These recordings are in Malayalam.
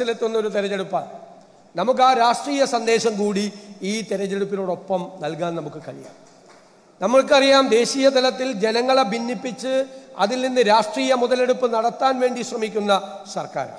മനസ്സിലെത്തുന്ന ഒരു തെരഞ്ഞെടുപ്പാണ് നമുക്ക് ആ രാഷ്ട്രീയ സന്ദേശം കൂടി ഈ തെരഞ്ഞെടുപ്പിനോടൊപ്പം നൽകാൻ നമുക്ക് കഴിയാം നമ്മൾക്കറിയാം ദേശീയ തലത്തിൽ ജനങ്ങളെ ഭിന്നിപ്പിച്ച് അതിൽ നിന്ന് രാഷ്ട്രീയ മുതലെടുപ്പ് നടത്താൻ വേണ്ടി ശ്രമിക്കുന്ന സർക്കാരാണ്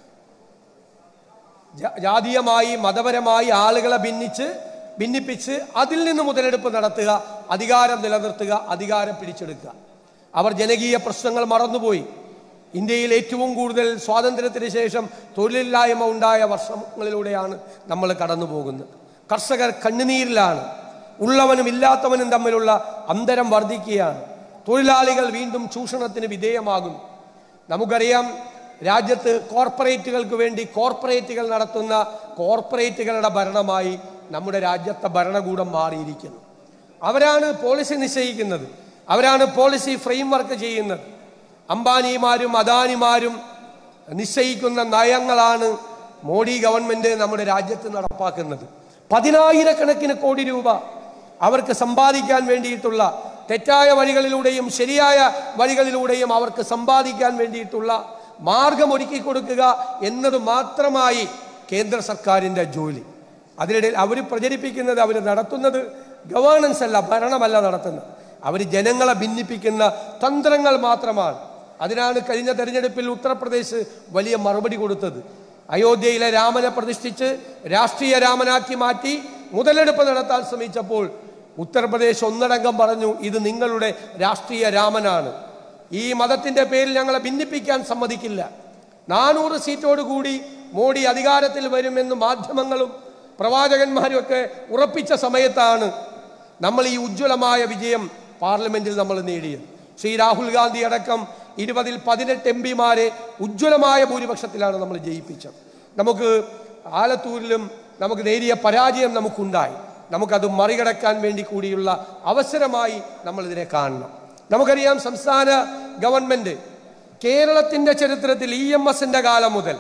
ജാ- ജാതീയമായി മതപരമായി ആളുകളെ ഭിന്നിച്ച് ഭിന്നിപ്പിച്ച് അതിൽ നിന്ന് മുതലെടുപ്പ് നടത്തുക അധികാരം നിലനിർത്തുക അധികാരം പിടിച്ചെടുക്കുക അവർ ജനകീയ പ്രശ്നങ്ങൾ മറന്നുപോയി ഇന്ത്യയിൽ ഏറ്റവും കൂടുതൽ സ്വാതന്ത്ര്യത്തിന് ശേഷം തൊഴിലില്ലായ്മ ഉണ്ടായ വർഷങ്ങളിലൂടെയാണ് നമ്മൾ കടന്നു പോകുന്നത് കർഷകർ കണ്ണുനീരിലാണ് ഉള്ളവനും ഇല്ലാത്തവനും തമ്മിലുള്ള അന്തരം വർദ്ധിക്കുകയാണ് തൊഴിലാളികൾ വീണ്ടും ചൂഷണത്തിന് വിധേയമാകുന്നു നമുക്കറിയാം രാജ്യത്ത് കോർപ്പറേറ്റുകൾക്ക് വേണ്ടി കോർപ്പറേറ്റുകൾ നടത്തുന്ന കോർപ്പറേറ്റുകളുടെ ഭരണമായി നമ്മുടെ രാജ്യത്തെ ഭരണകൂടം മാറിയിരിക്കുന്നു അവരാണ് പോളിസി നിശ്ചയിക്കുന്നത് അവരാണ് പോളിസി ഫ്രെയിം വർക്ക് ചെയ്യുന്നത് അംബാനിമാരും അദാനിമാരും നിശ്ചയിക്കുന്ന നയങ്ങളാണ് മോഡി ഗവൺമെന്റ് നമ്മുടെ രാജ്യത്ത് നടപ്പാക്കുന്നത് പതിനായിരക്കണക്കിന് കോടി രൂപ അവർക്ക് സമ്പാദിക്കാൻ വേണ്ടിയിട്ടുള്ള തെറ്റായ വഴികളിലൂടെയും ശരിയായ വഴികളിലൂടെയും അവർക്ക് സമ്പാദിക്കാൻ വേണ്ടിയിട്ടുള്ള മാർഗം ഒരുക്കി കൊടുക്കുക എന്നത് മാത്രമായി കേന്ദ്ര സർക്കാരിൻ്റെ ജോലി അതിനിടയിൽ അവർ പ്രചരിപ്പിക്കുന്നത് അവർ നടത്തുന്നത് ഗവേണൻസ് അല്ല ഭരണമല്ല നടത്തുന്നത് അവർ ജനങ്ങളെ ഭിന്നിപ്പിക്കുന്ന തന്ത്രങ്ങൾ മാത്രമാണ് അതിനാണ് കഴിഞ്ഞ തെരഞ്ഞെടുപ്പിൽ ഉത്തർപ്രദേശ് വലിയ മറുപടി കൊടുത്തത് അയോധ്യയിലെ രാമനെ പ്രതിഷ്ഠിച്ച് രാഷ്ട്രീയ രാമനാക്കി മാറ്റി മുതലെടുപ്പ് നടത്താൻ ശ്രമിച്ചപ്പോൾ ഉത്തർപ്രദേശ് ഒന്നടങ്കം പറഞ്ഞു ഇത് നിങ്ങളുടെ രാഷ്ട്രീയ രാമനാണ് ഈ മതത്തിന്റെ പേരിൽ ഞങ്ങളെ ഭിന്നിപ്പിക്കാൻ സമ്മതിക്കില്ല നാനൂറ് സീറ്റോട് കൂടി മോഡി അധികാരത്തിൽ വരുമെന്ന് മാധ്യമങ്ങളും പ്രവാചകന്മാരും ഒക്കെ ഉറപ്പിച്ച സമയത്താണ് നമ്മൾ ഈ ഉജ്ജ്വലമായ വിജയം പാർലമെന്റിൽ നമ്മൾ നേടിയത് ശ്രീ രാഹുൽ ഗാന്ധി അടക്കം ഇരുപതിൽ പതിനെട്ട് എം പിമാരെ ഉജ്ജ്വലമായ ഭൂരിപക്ഷത്തിലാണ് നമ്മൾ ജയിപ്പിച്ചത് നമുക്ക് ആലത്തൂരിലും നമുക്ക് നേരിയ പരാജയം നമുക്കുണ്ടായി നമുക്കത് മറികടക്കാൻ വേണ്ടി കൂടിയുള്ള അവസരമായി നമ്മൾ ഇതിനെ കാണണം നമുക്കറിയാം സംസ്ഥാന ഗവൺമെന്റ് കേരളത്തിന്റെ ചരിത്രത്തിൽ ഇ എം എസിന്റെ കാലം മുതൽ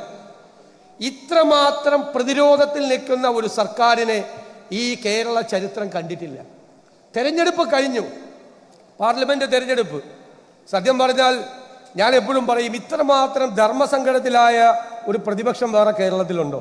ഇത്രമാത്രം പ്രതിരോധത്തിൽ നിൽക്കുന്ന ഒരു സർക്കാരിനെ ഈ കേരള ചരിത്രം കണ്ടിട്ടില്ല തെരഞ്ഞെടുപ്പ് കഴിഞ്ഞു പാർലമെന്റ് തെരഞ്ഞെടുപ്പ് സത്യം പറഞ്ഞാൽ ഞാൻ എപ്പോഴും പറയും ഇത്രമാത്രം ധർമ്മസങ്കടത്തിലായ ഒരു പ്രതിപക്ഷം വേറെ കേരളത്തിലുണ്ടോ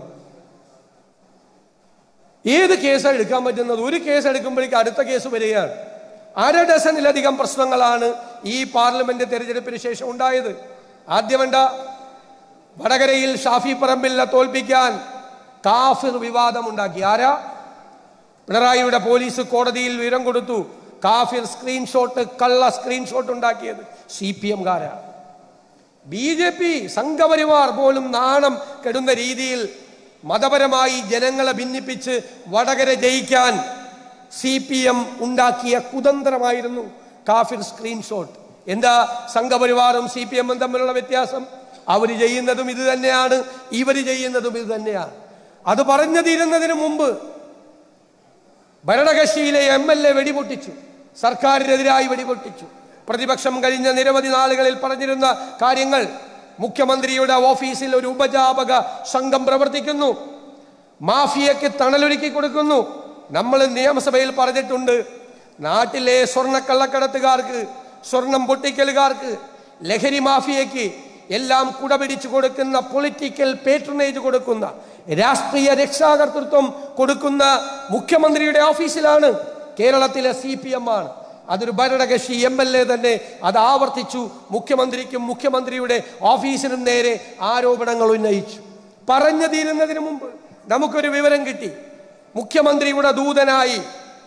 ഏത് കേസാണ് എടുക്കാൻ പറ്റുന്നത് ഒരു കേസ് എടുക്കുമ്പോഴേക്ക് അടുത്ത കേസ് വരികയാണ് അര ഡസനിലധികം പ്രശ്നങ്ങളാണ് ഈ പാർലമെന്റ് തെരഞ്ഞെടുപ്പിന് ശേഷം ഉണ്ടായത് ആദ്യം വേണ്ട വടകരയിൽ ഷാഫി പറമ്പിലിനെ തോൽപ്പിക്കാൻ കാഫിർ വിവാദമുണ്ടാക്കി ആരാ പിണറായിയുടെ പോലീസ് കോടതിയിൽ വിവരം കൊടുത്തു കാഫിർ സ്ക്രീൻഷോട്ട് കള്ള സ്ക്രീൻഷോട്ട് ഉണ്ടാക്കിയത് സി പി എംകാരാണ് ബി ജെ പി സംഘപരിവാർ പോലും നാണം കെടുന്ന രീതിയിൽ മതപരമായി ജനങ്ങളെ ഭിന്നിപ്പിച്ച് വടകര ജയിക്കാൻ സി പി എം ഉണ്ടാക്കിയ കുതന്ത്രമായിരുന്നു കാഫിർ സ്ക്രീൻഷോട്ട് എന്താ സംഘപരിവാറും സി പി എമ്മും തമ്മിലുള്ള വ്യത്യാസം അവർ ചെയ്യുന്നതും ഇത് തന്നെയാണ് ഇവർ ചെയ്യുന്നതും ഇത് തന്നെയാണ് അത് പറഞ്ഞു തീരുന്നതിന് മുമ്പ് ഭരണകക്ഷിയിലെ എം എൽ എ വെടിപൊട്ടിച്ചു സർക്കാരിനെതിരായി വെടിപൊട്ടിച്ചു പ്രതിപക്ഷം കഴിഞ്ഞ നിരവധി നാളുകളിൽ പറഞ്ഞിരുന്ന കാര്യങ്ങൾ മുഖ്യമന്ത്രിയുടെ ഓഫീസിൽ ഒരു ഉപജാപക സംഘം പ്രവർത്തിക്കുന്നു മാഫിയക്ക് തണലൊരുക്കി കൊടുക്കുന്നു നമ്മൾ നിയമസഭയിൽ പറഞ്ഞിട്ടുണ്ട് നാട്ടിലെ സ്വർണ്ണക്കള്ളക്കടത്തുകാർക്ക് സ്വർണം പൊട്ടിക്കലുകാർക്ക് ലഹരി മാഫിയയ്ക്ക് എല്ലാം കുടപിടിച്ചു കൊടുക്കുന്ന പൊളിറ്റിക്കൽ പേട്രണേജ് കൊടുക്കുന്ന രാഷ്ട്രീയ രക്ഷാകർതൃത്വം കൊടുക്കുന്ന മുഖ്യമന്ത്രിയുടെ ഓഫീസിലാണ് കേരളത്തിലെ സി പി എം ആണ് അതൊരു ഭരണകക്ഷി എം എൽ എ തന്നെ അത് ആവർത്തിച്ചു മുഖ്യമന്ത്രിക്കും മുഖ്യമന്ത്രിയുടെ ഓഫീസിനും നേരെ ആരോപണങ്ങൾ ഉന്നയിച്ചു പറഞ്ഞു തീരുന്നതിന് മുമ്പ് നമുക്കൊരു വിവരം കിട്ടി മുഖ്യമന്ത്രിയുടെ ദൂതനായി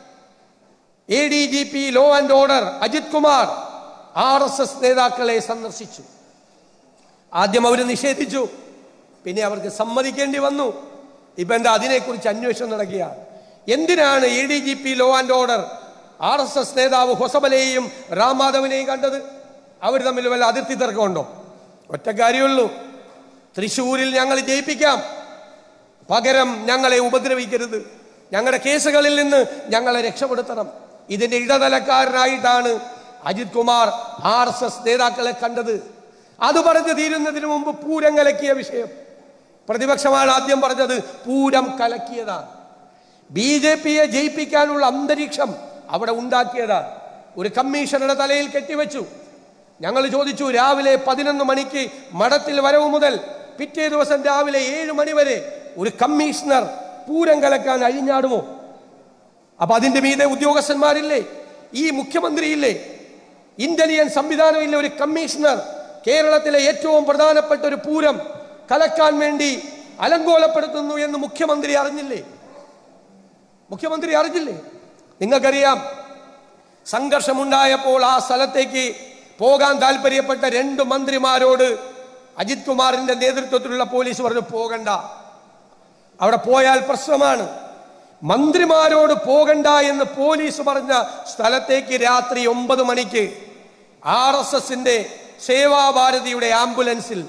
A D G P law and order Ajith Kumar R S S നേതാക്കളെ സന്ദർശിച്ചു ആദ്യം അവർ നിഷേധിച്ചു പിന്നെ അവർക്ക് സമ്മതിക്കേണ്ടി വന്നു ഇപ്പൊ എന്താ അതിനെക്കുറിച്ച് അന്വേഷണം നടക്കുകയാണ് എന്തിനാണ് A D G P law and order R S S നേതാവ് ഹൊസബലയെയും റാംമാധവനെയും കണ്ടത് അവർ തമ്മിൽ വല്ല അതിർത്തി തർക്കമുണ്ടോ ഒറ്റ കാര്യമുള്ളൂ തൃശ്ശൂരിൽ ഞങ്ങൾ ജയിപ്പിക്കാം പകരം ഞങ്ങളെ ഉപദ്രവിക്കരുത് ഞങ്ങളുടെ കേസുകളിൽ നിന്ന് ഞങ്ങളെ രക്ഷപ്പെടുത്തണം ഇതിന്റെ ഇടനിലക്കാരനായിട്ടാണ് Ajith Kumar R S S നേതാക്കളെ കണ്ടത് അത് പറഞ്ഞു തീരുന്നതിന് മുമ്പ് പൂരം കലക്കിയ വിഷയം പ്രതിപക്ഷമാണ് ആദ്യം പറഞ്ഞത് പൂരം കലക്കിയതാണ് ബി ജെ പിയെ ജയിപ്പിക്കാനുള്ള അന്തരീക്ഷം അവിടെ ഉണ്ടാക്കിയതാണ് ഒരു കമ്മീഷണറുടെ തലയിൽ കെട്ടിവെച്ചു ഞങ്ങൾ ചോദിച്ചു രാവിലെ പതിനൊന്ന് മണിക്ക് മഠത്തിൽ വരവ് മുതൽ പിറ്റേ ദിവസം രാവിലെ ഏഴ് മണി വരെ ഒരു കമ്മീഷണർ പൂരം കലക്കാൻ അഴിഞ്ഞാടുമോ അപ്പൊ അതിന്റെ മീതെ ഉദ്യോഗസ്ഥന്മാരില്ലേ ഈ മുഖ്യമന്ത്രിയില്ലേ ഇന്റലിജൻസ് സംവിധാനമില്ല ഒരു കമ്മീഷണർ കേരളത്തിലെ ഏറ്റവും പ്രധാനപ്പെട്ട ഒരു പൂരം കലക്കാൻ വേണ്ടി അലങ്കോലപ്പെടുത്തുന്നു എന്ന് മുഖ്യമന്ത്രി അറിഞ്ഞില്ലേ മുഖ്യമന്ത്രി അറിഞ്ഞില്ലേ നിങ്ങൾക്കറിയാം സംഘർഷമുണ്ടായപ്പോൾ ആ സ്ഥലത്തേക്ക് പോകാൻ താല്പര്യപ്പെട്ട രണ്ട് മന്ത്രിമാരോട് അജിത് കുമാറിന്റെ നേതൃത്വത്തിലുള്ള പോലീസ് പറഞ്ഞു പോകണ്ട അവിടെ പോയാൽ പ്രശ്നമാണ് മന്ത്രിമാരോട് പോകണ്ട എന്ന് പോലീസ് പറഞ്ഞ സ്ഥലത്തേക്ക് രാത്രി ഒമ്പത് മണിക്ക് ആർ എസ് എസിന്റെ സേവാഭാരതിയുടെ ആംബുലൻസിൽ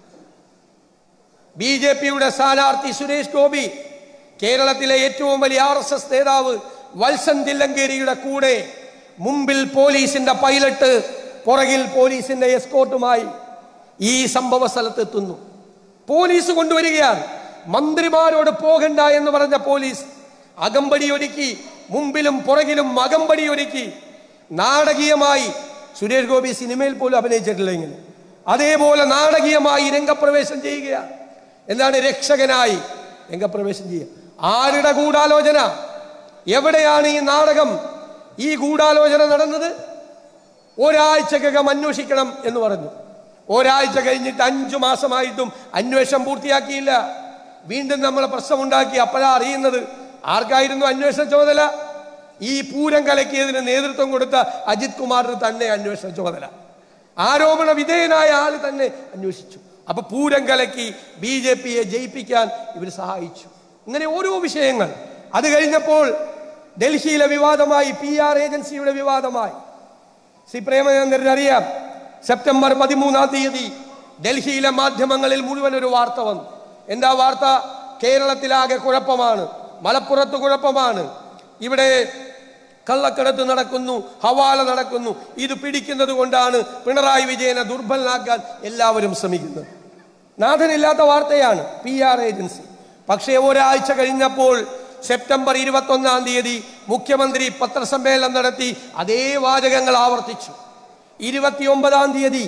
ബി ജെ പിയുടെ സ്ഥാനാർത്ഥി സുരേഷ് ഗോപി കേരളത്തിലെ ഏറ്റവും വലിയ ആർ എസ് എസ് നേതാവ് വത്സൻ തില്ലങ്കേരിയുടെ കൂടെ മുമ്പിൽ പോലീസിന്റെ പൈലറ്റ് പുറകിൽ പോലീസിന്റെ എസ്കോട്ടുമായി ഈ സംഭവ സ്ഥലത്തെത്തുന്നു പോലീസ് കൊണ്ടുവരികയാണ് മന്ത്രിമാരോട് പോകണ്ട എന്ന് പറഞ്ഞ പോലീസ് അകമ്പടി ഒരുക്കി മുമ്പിലും പുറകിലും അകമ്പടി ഒരുക്കി നാടകീയമായി സുരേഷ് ഗോപി സിനിമയിൽ പോലും അഭിനയിച്ചിട്ടില്ല ഇങ്ങനെ അതേപോലെ നാടകീയമായി രംഗപ്രവേശം ചെയ്യുകയാണ് എന്താണ് രക്ഷകനായി രംഗപ്രവേശം ചെയ്യുക ആരുടെ ഗൂഢാലോചന എവിടെയാണ് ഈ നാടകം ഈ ഗൂഢാലോചന നടന്നത് ഒരാഴ്ചക്കകം അന്വേഷിക്കണം എന്ന് പറഞ്ഞു ഒരാഴ്ച കഴിഞ്ഞിട്ട് അഞ്ചു മാസമായിട്ടും അന്വേഷണം പൂർത്തിയാക്കിയില്ല വീണ്ടും നമ്മളെ പ്രശ്നമുണ്ടാക്കി അപ്പോഴാ അറിയുന്നത് ആർക്കായിരുന്നു അന്വേഷണ ചുമതല ഈ പൂരം കലക്കിയതിന് നേതൃത്വം കൊടുത്ത അജിത് കുമാറിന് തന്നെ അന്വേഷണ ചുമതല ആരോപണ വിധേയനായ ആൾ തന്നെ അന്വേഷിച്ചു അപ്പൊ പൂരം കലക്കി ബി ജെ പിയെ ജയിപ്പിക്കാൻ ഇവർ സഹായിച്ചു ഇങ്ങനെ ഓരോ വിഷയങ്ങൾ അത് കഴിഞ്ഞപ്പോൾ ഡൽഹിയിലെ വിവാദമായി പി ആർ ഏജൻസിയുടെ വിവാദമായി ശ്രീ പ്രേമചന്ദ്രൻ അറിയാം സെപ്റ്റംബർ പതിമൂന്നാം തീയതി ഡൽഹിയിലെ മാധ്യമങ്ങളിൽ മുഴുവൻ ഒരു വാർത്ത വന്നു എന്താ വാർത്ത കേരളത്തിലാകെ കുഴപ്പമാണ് മലപ്പുറത്ത് കുഴപ്പമാണ് ഇവിടെ കള്ളക്കടത്ത് നടക്കുന്നു ഹവാല നടക്കുന്നു ഇത് പിടിക്കുന്നത് കൊണ്ടാണ് പിണറായി വിജയനെ ദുർബലനാക്കാൻ എല്ലാവരും ശ്രമിക്കുന്നത് നാഥനില്ലാത്ത വാർത്തയാണ് പി ആർ ഏജൻസി പക്ഷേ ഒരാഴ്ച കഴിഞ്ഞപ്പോൾ സെപ്റ്റംബർ ഇരുപത്തി ഒന്നാം തീയതി മുഖ്യമന്ത്രി പത്രസമ്മേളനം നടത്തി അതേ വാചകങ്ങൾ ആവർത്തിച്ചു ഇരുപത്തിയൊമ്പതാം തീയതി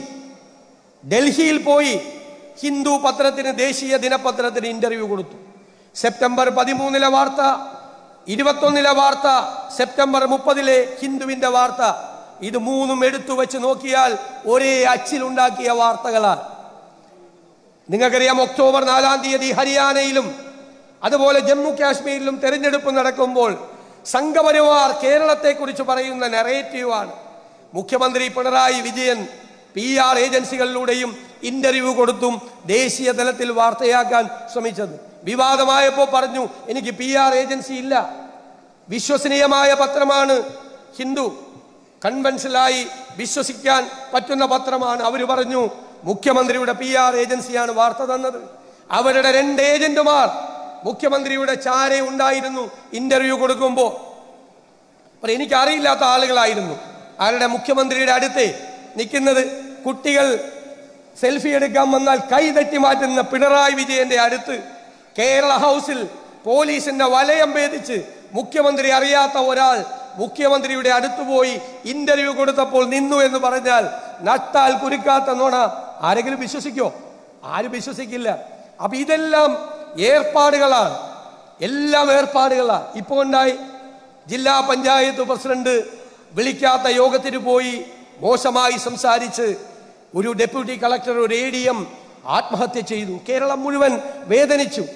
ഡൽഹിയിൽ പോയി ഹിന്ദു പത്രത്തിന് ദേശീയ ദിനപത്രത്തിന് ഇന്റർവ്യൂ കൊടുത്തു സെപ്റ്റംബർ പതിമൂന്നിലെ വാർത്ത ഇരുപത്തൊന്നിലെ വാർത്ത സെപ്റ്റംബർ മുപ്പതിലെ ഹിന്ദുവിന്റെ വാർത്ത ഇത് മൂന്നും എടുത്തു വെച്ച് നോക്കിയാൽ ഒരേ അച്ചിലുണ്ടാക്കിയ വാർത്തകളാണ് നിങ്ങൾക്കറിയാം ഒക്ടോബർ നാലാം തീയതി ഹരിയാനയിലും അതുപോലെ ജമ്മു കാശ്മീരിലും തെരഞ്ഞെടുപ്പ് നടക്കുമ്പോൾ സംഘപരിവാർ കേരളത്തെക്കുറിച്ച് പറയുന്ന നെറേറ്റീവാണ് മുഖ്യമന്ത്രി പിണറായി വിജയൻ പി ആർ ഏജൻസികളിലൂടെയും ഇന്റർവ്യൂ കൊടുത്തും ദേശീയ തലത്തിൽ വാർത്തയാക്കാൻ ശ്രമിച്ചത് വിവാദമായപ്പോൾ പറഞ്ഞു എനിക്ക് പി ആർ ഏജൻസി ഇല്ല വിശ്വസനീയമായ പത്രമാണ് ഹിന്ദു കൺവെൻഷനായി വിശ്വസിക്കാൻ പറ്റുന്ന പത്രമാണ് അവർ പറഞ്ഞു മുഖ്യമന്ത്രിയുടെ പി ആർ ഏജൻസിയാണ് വാർത്ത തന്നത് അവരുടെ രണ്ട് ഏജന്റുമാർ മുഖ്യമന്ത്രിയുടെ ചാരെ ഉണ്ടായിരുന്നു ഇന്റർവ്യൂ കൊടുക്കുമ്പോൾ അപ്പോൾ എനിക്കറിയില്ലാത്ത ആളുകളായിരുന്നു ആരുടെ മുഖ്യമന്ത്രിയുടെ അടുത്ത് നിൽക്കുന്നത് കുട്ടികൾ സെൽഫി എടുക്കാൻ വന്നാൽ കൈ തട്ടി മാറ്റുന്ന പിണറായി വിജയന്റെ അടുത്ത് കേരള ഹൗസിൽ പോലീസിന്റെ വലയം ഭേദിച്ച് മുഖ്യമന്ത്രി അറിയാത്ത ഒരാൾ മുഖ്യമന്ത്രിയുടെ അടുത്ത് പോയി ഇന്റർവ്യൂ കൊടുത്തപ്പോൾ നിന്നു എന്ന് പറഞ്ഞാൽ നട്ടാൽ കുരുക്കാത്ത നോണ ആരെങ്കിലും വിശ്വസിക്കോ ആരും വിശ്വസിക്കില്ല അപ്പൊ ഇതെല്ലാം ഏർപ്പാടുകളാണ് എല്ലാം ഏർപ്പാടുകളാണ് ഇപ്പോൾ ഉണ്ടായി ജില്ലാ പഞ്ചായത്ത് പ്രസിഡന്റ് വിളിക്കാത്ത യോഗത്തിന് പോയി മോശമായി സംസാരിച്ച് ഒരു ഡെപ്യൂട്ടി കളക്ടർ ഒരു എ ഡി എം ആത്മഹത്യ ചെയ്തു കേരളം മുഴുവൻ വേദനിച്ചു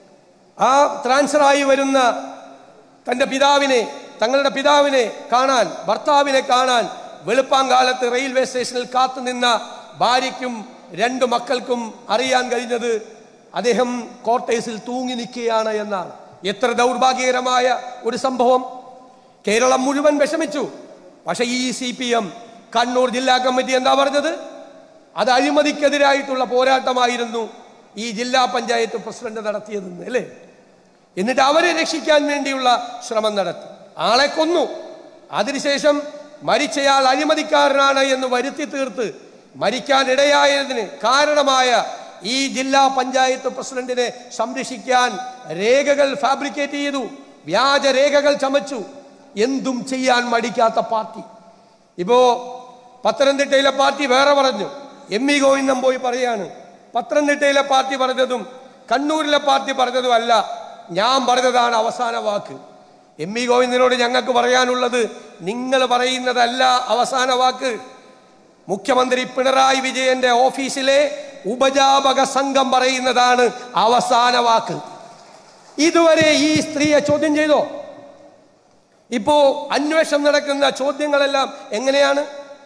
ആ ട്രാൻസ്ഫറായി വരുന്ന തൻ്റെ പിതാവിനെ തങ്ങളുടെ പിതാവിനെ കാണാൻ ഭർത്താവിനെ കാണാൻ വെളുപ്പാങ്കാലത്ത് റെയിൽവേ സ്റ്റേഷനിൽ കാത്തുനിന്ന ഭാര്യയ്ക്കും രണ്ട് മക്കൾക്കും അറിയാൻ കഴിഞ്ഞത് അദ്ദേഹം കോർട്ടേഴ്സിൽ തൂങ്ങി നിൽക്കുകയാണ് എന്നാണ് എത്ര ദൗർഭാഗ്യകരമായ ഒരു സംഭവം കേരളം മുഴുവൻ വിഷമിച്ചു പക്ഷെ ഈ സി പി എം കണ്ണൂർ ജില്ലാ കമ്മിറ്റി എന്താ പറഞ്ഞത് അത് അഴിമതിക്കെതിരായിട്ടുള്ള പോരാട്ടമായിരുന്നു ഈ ജില്ലാ പഞ്ചായത്ത് പ്രസിഡന്റ് നടത്തിയതെന്ന് അല്ലേ എന്നിട്ട് അവരെ രക്ഷിക്കാൻ വേണ്ടിയുള്ള ശ്രമം നടത്തി ആളെ കൊന്നു അതിനുശേഷം മരിച്ചയാൾ അഴിമതിക്കാരനാണ് എന്ന് വരുത്തി തീർത്ത് മരിക്കാൻ ഇടയായതിന് കാരണമായ ഈ ജില്ലാ പഞ്ചായത്ത് പ്രസിഡന്റിനെ സംരക്ഷിക്കാൻ രേഖകൾ ഫാബ്രിക്കേറ്റ് ചെയ്തു വ്യാജ രേഖകൾ ചമച്ചു എന്തും ചെയ്യാൻ മടിക്കാത്ത പാർട്ടി ഇപ്പോ പത്തനംതിട്ടയിലെ പാർട്ടി വേറെ പറഞ്ഞു എം ഇ ഗോവിന്ദൻ പോയി പറയാണ് പത്തനംതിട്ടയിലെ പാർട്ടി പറഞ്ഞതും കണ്ണൂരിലെ പാർട്ടി പറഞ്ഞതും അല്ല ഞാൻ പറഞ്ഞതാണ് അവസാന വാക്ക് എം ഇ ഗോവിന്ദനോട് ഞങ്ങൾക്ക് പറയാനുള്ളത് നിങ്ങൾ പറയുന്നതല്ല അവസാന വാക്ക് മുഖ്യമന്ത്രി പിണറായി വിജയന്റെ ഓഫീസിലെ ഉപജാപക സംഘം പറയുന്നതാണ് അവസാന വാക്ക് ഇതുവരെ ഈ സ്ത്രീയെ ചോദ്യം ചെയ്തോ ഇപ്പോ അന്വേഷണം നടക്കുന്ന ചോദ്യങ്ങളെല്ലാം എങ്ങനെയാണ്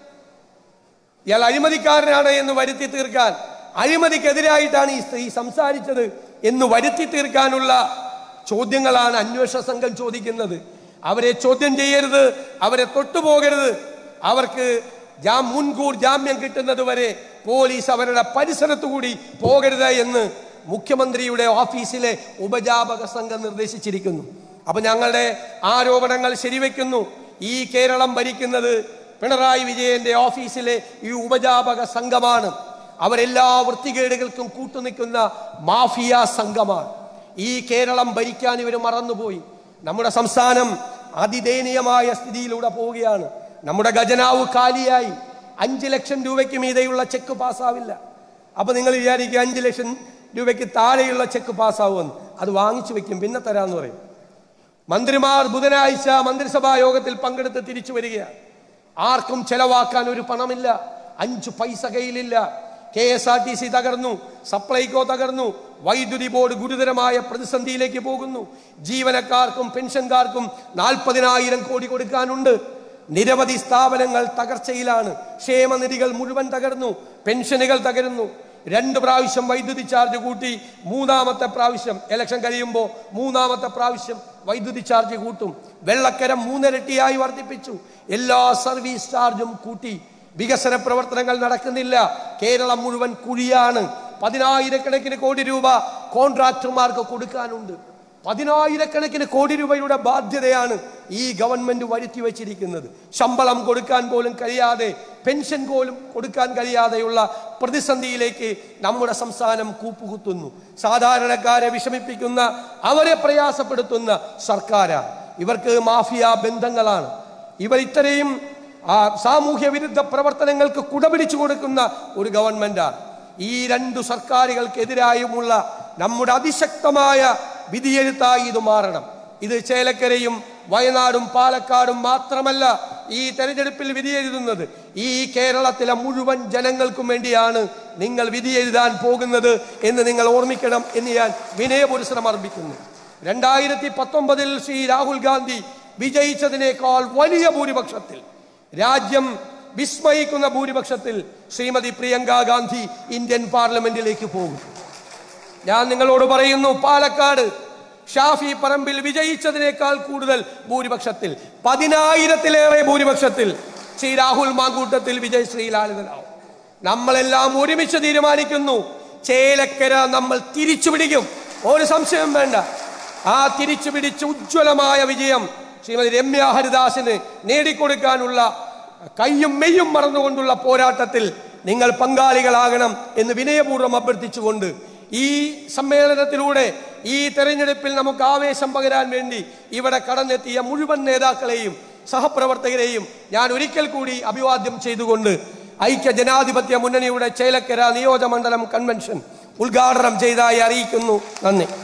ഇയാൾ അഴിമതിക്കാരനാണ് എന്ന് വരുത്തി തീർക്കാൻ അഴിമതിക്കെതിരായിട്ടാണ് ഈ സ്ത്രീ സംസാരിച്ചത് എന്ന് വരുത്തി തീർക്കാനുള്ള ചോദ്യങ്ങളാണ് അന്വേഷണ സംഘം ചോദിക്കുന്നത് അവരെ ചോദ്യം ചെയ്യരുത് അവരെ തൊട്ടുപോകരുത് അവർക്ക് ജാ മുൻകൂർ ജാമ്യം കിട്ടുന്നത് വരെ പോലീസ് അവരുടെ പരിസരത്തു കൂടി പോകരുത് എന്ന് മുഖ്യമന്ത്രിയുടെ ഓഫീസിലെ ഉപജാപക സംഘം നിർദ്ദേശിച്ചിരിക്കുന്നു അപ്പൊ ഞങ്ങളുടെ ആരോപണങ്ങൾ ശരിവെക്കുന്നു ഈ കേരളം ഭരിക്കുന്നത് പിണറായി വിജയന്റെ ഓഫീസിലെ ഈ ഉപജാപക സംഘമാണ് അവരെല്ലാ വൃത്തികേടുകൾക്കും കൂട്ടുനിൽക്കുന്ന മാഫിയ സംഘമാണ് ഈ കേരളം ഭരിക്കാൻ ഇവർ മറന്നുപോയി നമ്മുടെ സംസ്ഥാനം അതിദയനീയമായ സ്ഥിതിയിലൂടെ പോവുകയാണ് നമ്മുടെ ഖജനാവ് കാലിയായി അഞ്ച് ലക്ഷം രൂപയ്ക്ക് മീതെയുള്ള ചെക്ക് പാസ്സാവില്ല അപ്പൊ നിങ്ങൾ വിചാരിക്കുക അഞ്ച് ലക്ഷം രൂപയ്ക്ക് താഴെയുള്ള ചെക്ക് പാസ്സാവുമെന്ന് അത് വാങ്ങിച്ചു വെക്കും പിന്നെ തരാന്ന് പറയും മന്ത്രിമാർ ബുധനാഴ്ച മന്ത്രിസഭാ യോഗത്തിൽ പങ്കെടുത്ത് തിരിച്ചു വരികയാണ് ആർക്കും ചെലവാക്കാൻ ഒരു പണമില്ല അഞ്ചു പൈസ കയ്യിലില്ല K S R T C തകർന്നു സപ്ലൈകോ തകർന്നു വൈദ്യുതി ബോർഡ് ഗുരുതരമായ പ്രതിസന്ധിയിലേക്ക് പോകുന്നു ജീവനക്കാർക്കും പെൻഷൻകാർക്കും നാൽപ്പതിനായിരം കോടി കൊടുക്കാനുണ്ട് നിരവധി സ്ഥാപനങ്ങൾ തകർച്ചയിലാണ് ക്ഷേമനിധികൾ മുഴുവൻ തകർന്നു പെൻഷനുകൾ തകരുന്നു രണ്ട് പ്രാവശ്യം വൈദ്യുതി ചാർജ് കൂട്ടി മൂന്നാമത്തെ പ്രാവശ്യം ഇലക്ഷൻ കഴിയുമ്പോൾ മൂന്നാമത്തെ പ്രാവശ്യം വൈദ്യുതി ചാർജ് കൂട്ടും വെള്ളക്കരം മൂന്നിരട്ടിയായി വർദ്ധിപ്പിച്ചു എല്ലാ സർവീസ് ചാർജും കൂട്ടി വികസന പ്രവർത്തനങ്ങൾ നടക്കുന്നില്ല കേരളം മുഴുവൻ കുഴിയാണ് പതിനായിരക്കണക്കിന് കോടി രൂപ കോൺട്രാക്ടർമാർക്ക് കൊടുക്കാനുണ്ട് പതിനായിരക്കണക്കിന് കോടി രൂപയുടെ ബാധ്യതയാണ് ഈ ഗവൺമെന്റ് വരുത്തി വച്ചിരിക്കുന്നത് ശമ്പളം കൊടുക്കാൻ പോലും കഴിയാതെ പെൻഷൻ പോലും കൊടുക്കാൻ കഴിയാതെയുള്ള പ്രതിസന്ധിയിലേക്ക് നമ്മുടെ സംസ്ഥാനം കൂപ്പുകുത്തുന്നു സാധാരണക്കാരെ വിഷമിപ്പിക്കുന്ന അവരെ പ്രയാസപ്പെടുത്തുന്ന സർക്കാരാണ് ഇവർക്ക് മാഫിയ ബന്ധങ്ങളാണ് ഇവർ ഇത്രയും ആ, സാമൂഹ്യ വിരുദ്ധ പ്രവർത്തനങ്ങൾക്ക് കുടപിടിച്ചു കൊടുക്കുന്ന ഒരു ഗവൺമെന്റാണ് ഈ രണ്ടു സർക്കാരുകൾക്കെതിരായുമുള്ള നമ്മുടെ അതിശക്തമായ വിധിയെഴുത്തായി ഇത് മാറണം ഇത് ചേലക്കരയും വയനാടും പാലക്കാടും മാത്രമല്ല ഈ തെരഞ്ഞെടുപ്പിൽ വിധി എഴുതുന്നത് ഈ കേരളത്തിലെ മുഴുവൻ ജനങ്ങൾക്കും വേണ്ടിയാണ് നിങ്ങൾ വിധി എഴുതാൻ പോകുന്നത് എന്ന് നിങ്ങൾ ഓർമ്മിക്കണം എന്ന് ഞാൻ വിനയപുരസരം അർപ്പിക്കുന്നു രണ്ടായിരത്തി പത്തൊമ്പതിൽ ശ്രീ രാഹുൽ ഗാന്ധി വിജയിച്ചതിനേക്കാൾ വലിയ ഭൂരിപക്ഷത്തിൽ രാജ്യം വിസ്മയിക്കുന്ന ഭൂരിപക്ഷത്തിൽ ശ്രീമതി പ്രിയങ്ക ഗാന്ധി ഇന്ത്യൻ പാർലമെന്റിലേക്ക് പോകും ഞാൻ നിങ്ങളോട് പറയുന്നു പാലക്കാട് ഷാഫി പറമ്പിൽ വിജയിച്ചതിനേക്കാൾ കൂടുതൽ ഭൂരിപക്ഷത്തിൽ പതിനായിരത്തിലേറെ ഭൂരിപക്ഷത്തിൽ ശ്രീ രാഹുൽ മാങ്കൂട്ടത്തിൽ വിജയ് ശ്രീലാളിതനാവും നമ്മളെല്ലാം ഒരുമിച്ച് തീരുമാനിക്കുന്നു ചേലക്കര നമ്മൾ തിരിച്ചു പിടിക്കും ഒരു സംശയം വേണ്ട ആ തിരിച്ചു പിടിച്ച് ഉജ്ജ്വലമായ വിജയം ശ്രീമതി രമ്യ ഹരിദാസിന് നേടിക്കൊടുക്കാനുള്ള കയ്യും മെയ്യും മറന്നുകൊണ്ടുള്ള പോരാട്ടത്തിൽ നിങ്ങൾ പങ്കാളികളാകണം എന്ന് വിനയപൂർവ്വം അഭ്യർത്ഥിച്ചുകൊണ്ട് ഈ സമ്മേളനത്തിലൂടെ ഈ തെരഞ്ഞെടുപ്പിൽ നമുക്ക് ആവേശം പകരാൻ വേണ്ടി ഇവിടെ കടന്നെത്തിയ മുഴുവൻ നേതാക്കളെയും സഹപ്രവർത്തകരെയും ഞാൻ ഒരിക്കൽ കൂടി അഭിവാദ്യം ചെയ്തുകൊണ്ട് ഐക്യ ജനാധിപത്യ മുന്നണിയുടെ ചേലക്കര നിയോജകമണ്ഡലം കൺവെൻഷൻ ഉദ്ഘാടനം ചെയ്തതായി അറിയിക്കുന്നു നന്ദി